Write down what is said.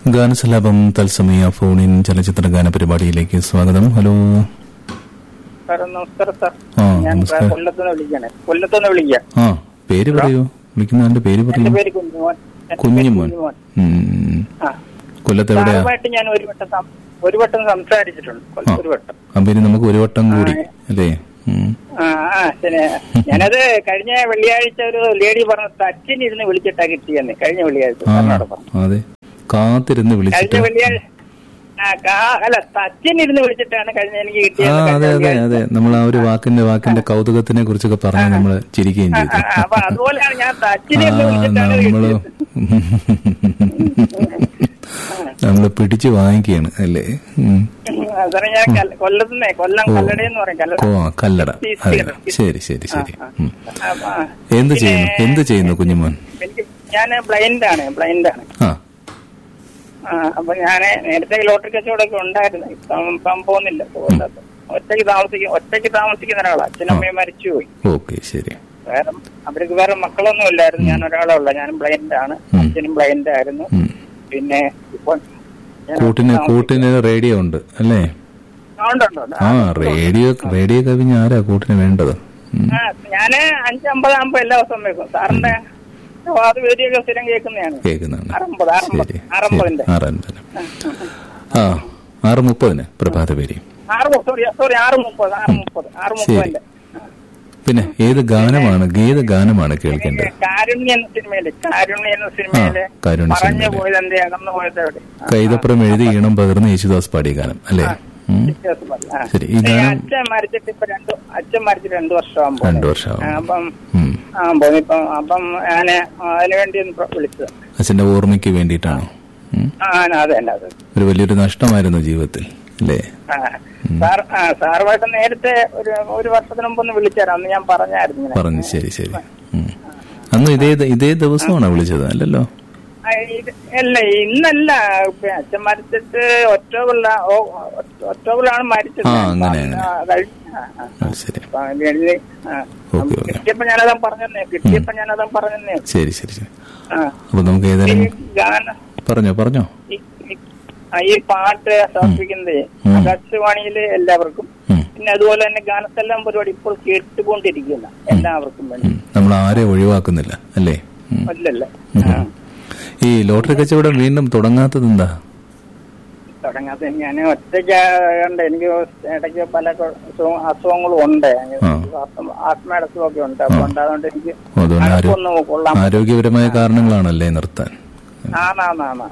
ഗാനസലാപം തത്സമയ ഫോണിൻ ചലച്ചിത്ര ഗാന പരിപാടിയിലേക്ക് സ്വാഗതം ഹലോ സാർ നമസ്കാരം സാർ ആ, ഞാൻ നമസ്കാരം. കൊല്ലത്തുനിന്ന് വിളിക്കാണ് കൊല്ലത്തുനിന്ന് വിളിക്കാം ആ പേര് പറയൂ വിളിക്കുന്നതിന്റെ പേര് എന്റെ പറയൂ പേര് കുഞ്ഞുമോൻ എന്റെ പേര് കുഞ്ഞുമോൻ കുഞ്ഞുമോൻ ഉം. ആ കൊല്ലത്ത് എവിടെയാ സാറുമായിട്ട് ഞാൻ ഒരു വട്ടം സം- ഒരു വട്ടം സംസാരിച്ചിട്ടുണ്ട് കൊല്ലത്ത് ഒരു വട്ടം അപ്പൊ ഇനി നമുക്ക് ഒരു വട്ടം കൂടി അല്ലേ ഉം. ആ ആ ശരി ഞാനത് കഴിഞ്ഞ വെള്ളിയാഴ്ച ഒരു ലേഡി പറഞ്ഞു തച്ചിനിരുന്ന് വിളിച്ചിട്ടാ കിട്ടിയെന്ന് കഴിഞ്ഞ വെള്ളിയാഴ്ച ആ സാറിനോട് പറഞ്ഞു അതെ കാത്തിരുന്ന് കഴിഞ്ഞ വിളിച്ചിട്ട് വെള്ളിയാഴ്ച ആ കാ- അല്ല തച്ചിനിരുന്ന് വിളിച്ചിട്ടാണ് കഴിഞ്ഞ എനിക്ക് ആ കിട്ടിയത് അതെ കഴിഞ്ഞ അതെ വെള്ളിയാഴ്ച. അതെ നമ്മൾ ആ ഒരു വാക്കിന്റെ വാക്കിന്റെ കൗതുകത്തിനെ കുറിച്ചൊക്കെ പറഞ്ഞ് നമ്മൾ ചിരിക്കുകയും ആ, ചെയ്തു ആ, അപ്പൊ അതുപോലെയാണ് ഞാൻ ആ തച്ചിനിരുന്ന് വിളിച്ചിട്ടാണ് നമ്മള് കിട്ടിയത് നമ്മള് പിടിച്ചു വാങ്ങിക്കുകയാണ് അല്ലേ ഉം. സാറേ ഞാൻ കല്ല- കൊല്ലത്തുനിന്നേ കൊല്ലം ഓ. കല്ലട എന്ന് പറയും കല്ലട ഓ കല്ലട ഈ അതെ സ്ഥിരം. ശരി ശരി ശരി ആ, ഉം. അപ്പൊ, ആ. എന്ത് പിന്നെ ചെയ്യുന്നു എന്ത് ചെയ്യുന്നു കുഞ്ഞുമോൻ എനിക്ക് ഞാൻ ബ്ലൈൻഡ് ആണ് ബ്ലൈൻഡ് ആണ് ആ ആ, അപ്പൊ ഞാൻ നേരത്തെ ലോട്ടറി കച്ചവടമൊക്കെ ഉണ്ടായിരുന്നു ഇപ്പം ഇപ്പം പോകുന്നില്ല പോകുന്നത് ഒറ്റയ്ക്ക് താമസിക്കും ഒറ്റയ്ക്ക് താമസിക്കുന്ന ഒരാളാണ് അച്ഛനമ്മയും മരിച്ചുപോയി ഓക്കെ ശരി വേറെ അവർക്ക് വേറെ മക്കളൊന്നും ഇല്ലായിരുന്നു ഞാൻ ഒരാളേ ഉള്ള ഞാനും ബ്ലൈൻഡ് ആണ് ഉം. അച്ഛനും ബ്ലൈൻഡ് ആയിരുന്നു ഉം. പിന്നെ ഇപ്പൊ ഞാൻ കൂട്ടിന് താമസിക്കും. കൂട്ടിന് റേഡിയോ ഉണ്ട് അല്ലേ ആ, ഉണ്ട്, ഉണ്ട്, ഉണ്ട്. ആ റേഡിയോ റേഡിയോ കവിഞ്ഞ ആരാ കൂട്ടിന് വേണ്ടത് ഉം. ആ, ഞാന് അഞ്ചമ്പതാകുമ്പോ എല്ലാ ദിവസവും വെക്കും സാറിന്റെ വാത് വേദിയൊക്കെ സ്ഥിരം കേൾക്കുന്നതാണ് കേൾക്കുന്നുണ്ട് അറുപത് അറുപത് ശരി അറുപതിന്റെ ശരി ആറൻപത് ആ ആറ് മുപ്പതിന് പ്രഭാത പേര് ആറ് മു- സോറി സോറി ആറ് മുപ്പത് ആറ് മുപ്പത് ആറ് മുപ്പതിന്റെ പിന്നെ ഏത് ഗാനമാണ് ഏത് ഗാനമാണ് കേൾക്കേണ്ടത് കാരുണ്യ എന്ന സിനിമയില് കാരുണ്യ എന്ന സിനിമയില് ആ, കാരുണ്യ പറഞ്ഞു സിനിമയില്. പോയത് എന്തേ അകന്നു പോയത് എവിടെ ആ, കൈതപ്പുറം എഴുതി ഈണം പകർന്ന് യേശുദാസ് പാടിയ ഗാനം അല്ലേ ഉം. വ്യത്യാസം മതി. ആ. ശരി, ഈ പിന്നെ ഗാനം- അച്ഛൻ മരിച്ചിട്ട് ഇപ്പൊ രണ്ടു അച്ഛൻ മരിച്ചിട്ട് രണ്ടു വർഷമാകുമ്പോ രണ്ടു വർഷമാകും. അപ്പം ഉം. ആ പോയി ഇപ്പം അപ്പം ഞാന് അതിനു വേണ്ടി ഒന്ന് പ്ര- വിളിച്ചത് അച്ഛന്റെ ഓർമ്മയ്ക്ക് വേണ്ടിയിട്ടാണോ ഉം. ആ അതെ അതെ അതെ ഒരു വലിയൊരു നഷ്ടമായിരുന്നു ജീവിതത്തിൽ അല്ലേ ആ, സാർ ആ സാറുമായിട്ട് നേരത്തെ ഒരു ഒരു വർഷത്തിന് മുമ്പ് ഒന്ന് വിളിച്ചായിരുന്നു അന്ന് ഞാൻ പറഞ്ഞായിരുന്നു ഇങ്ങനെ. പറഞ്ഞു ശരി ശരി ഉം. അന്ന് ഇതേ ഇതേ ദിവസമാണോ വിളിച്ചത് അല്ലല്ലോ ആ, ഇത് അല്ല ഇന്നല്ല ഇപ്പൊ അച്ഛൻ മരിച്ചിട്ട് ഒക്ടോബറില ഒക്ടോബറിലാണ് മരിച്ചത് ആ, അങ്ങനെ, അങ്ങനെ. ആ, കഴിഞ്ഞ- ആ, ആ. ആ, ശരി അപ്പൊ അതിന് വേണ്ടി, ആ. Okay, okay. കിട്ടിയപ്പോ ഞാനതാ പറഞ്ഞേ കിട്ടിയപ്പോ ഞാനതാ പറഞ്ഞേ ശരി ശരി ശരി ആ അപ്പൊ നമുക്ക് ഈ ഏതായാലും ഗാനം പറഞ്ഞോ പറഞ്ഞോ ഈ- ഈ- ആ, ഈ പാട്ട് സമർപ്പിക്കുന്നത് ഉം. ആകാശവാണിയിലെ എല്ലാവർക്കും ഉം. പിന്നെ അതുപോലെ തന്നെ ഗാനത്തെല്ലാം പരിപാടി ഇപ്പോൾ കേട്ടുകൊണ്ടിരിക്കുന്ന എല്ലാവർക്കും വേണ്ടി ഉം. നമ്മൾ ആരെ ഒഴിവാക്കുന്നില്ല അല്ലേ ഉം. അല്ലല്ലേ ഉം. ഈ ലോട്ടറി കച്ചവടം വീണ്ടും തുടങ്ങാത്തത് എന്താ തുടങ്ങാത്ത ഞാൻ ഒറ്റയ്ക്ക് കണ്ട് എനിക്ക് ഇടയ്ക്ക് പല കൊ- അസുഖ- അസുഖങ്ങളും ഉണ്ട് ആ. ആത്മയുടെ അസുഖമൊക്കെ ഉണ്ട് അപ്പൊ ഉണ്ടായതുകൊണ്ട് എനിക്ക് അതുകൊണ്ട് ആരോ- അനക്കൊന്നും കൊള്ളാൻ ആരോഗ്യപരമായ കാരണങ്ങളാണല്ലേ നിർത്താൻ ആണാന്നാണ്